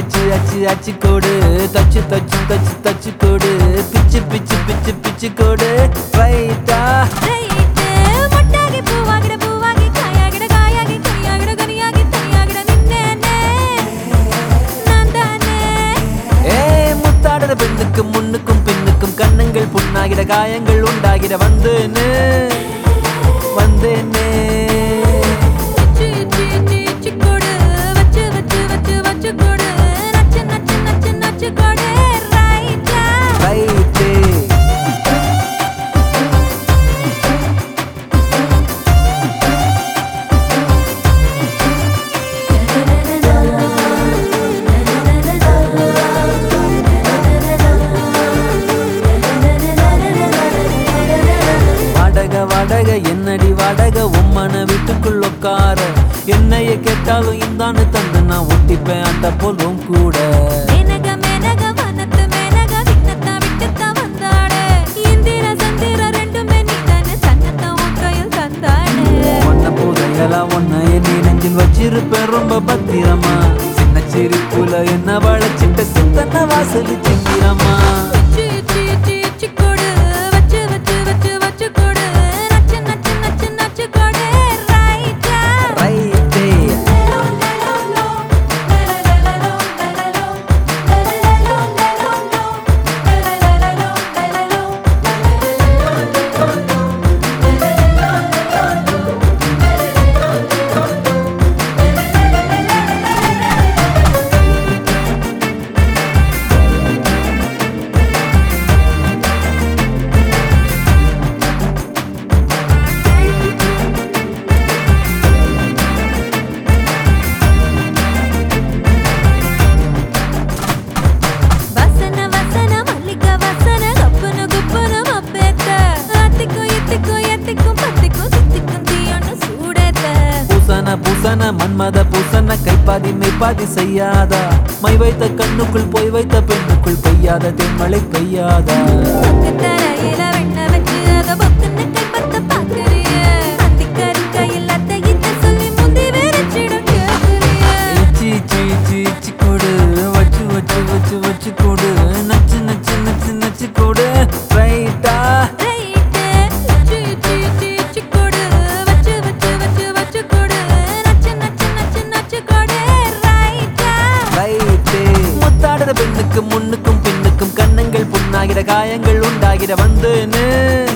அச்சு அச்சு அச்சு கோடு தச்சு தச்சு தச்சு தச்சு கோடு பிச்சு பிச்சு பிச்சு பிச்சு கோடு ரைட்டா ரைட்டு மொட்டாகி பூவாகிட பூவாகி காயாகிட காயாகி கனியாகிட கனியாகி தனியாகிட நின்னேனே நான் தானே ஏ முத்தாடுற பெண்ணுக்கும் முன்னுக்கும் பின்னுக்கும் கண்ணங்கள் புண்ணாகிட காயங்கள் உண்டாகிட வந்தேன்னு வந்தேனே சி சி சி சிக்கோடு வச்சு வச்சு வச்சு வச்சு கோடு நச்சு நச்சு நச்சு நச்சு கோடு ரைட்டா ரைட்டு வாடக வாடக என்னடி வாடக உம்மன வீட்டுக்குள் உட்கார என்னைய கேட்டாலும் இந்தான்னு தந்து நான் ஒட்டிப்பேன் அந்த போலும் கூட மேனக மேனக வனத்து மேனக விண்ணத்தா விட்டுத்தா வந்தாடே இந்திர சந்திர ரெண்டுமே நீதானே தன்னத்தா உன் கையில் தந்தாடே ஒன்ன போதையெல்லாம் ஒன்ன எண்ணி நெஞ்சில் வச்சிருப்பேன் ரொம்ப பத்திரமா சின்ன சிரிப்புல என்ன வளைச்சிட்ட சித்தன வாசல் சிங்கிறமா சி சி சி சிக்கோடு வச்சு வச்சு வச்சு வச்சு கோடு நச்சு நச்சு நச்சு நச்சு கோடு ரைட்டா ரைட்டே வசன வசன மல்லிக வசன கப்புனு குப்புனு மப்பேத்த அத்திக்கும் இத்திக்கும் எத்திக்கும் பத்திக்கும் சுத்திக்கும் தீயொன்னு சூடேத்த பூசன பூசன மன்மத பூசன கைப்பாதி மெய்ப்பாதி செய்யாதா மை வைத்த கண்ணுக்குள் போய் வைத்த பெண்ணுக்குள் பெய்யாத தென்மழை பெய்யாதா பக்கு தரையில வெண்ண வச்சு அத பொக்குன்னு கைப்பத்த பாக்குறிய அத்திக்கறி கையில் அத்தை இத்த சொல்லி முந்தி வெறிச்சிடும் கேக்குறிய சீ சீ சீ சீ கொடு வச்சு வச்சு வச்சு வச்சு கொடு நச்சு நச்சு நச்சு நச்சு கொடு ரைட்டா ரைட்டு சி சி சி சிக்கோடு வச்சு வச்சு வச்சு வச்சு கோடு நச்சு நச்சு நச்சு நச்சு கோடு ரைட்டா ரைட்டு முத்தாடுற பெண்ணுக்கும் முன்னுக்கும் பின்னுக்கும் கண்ணங்கள் புண்ணாகிற காயங்கள் உண்டாகிற வந்தேன்னு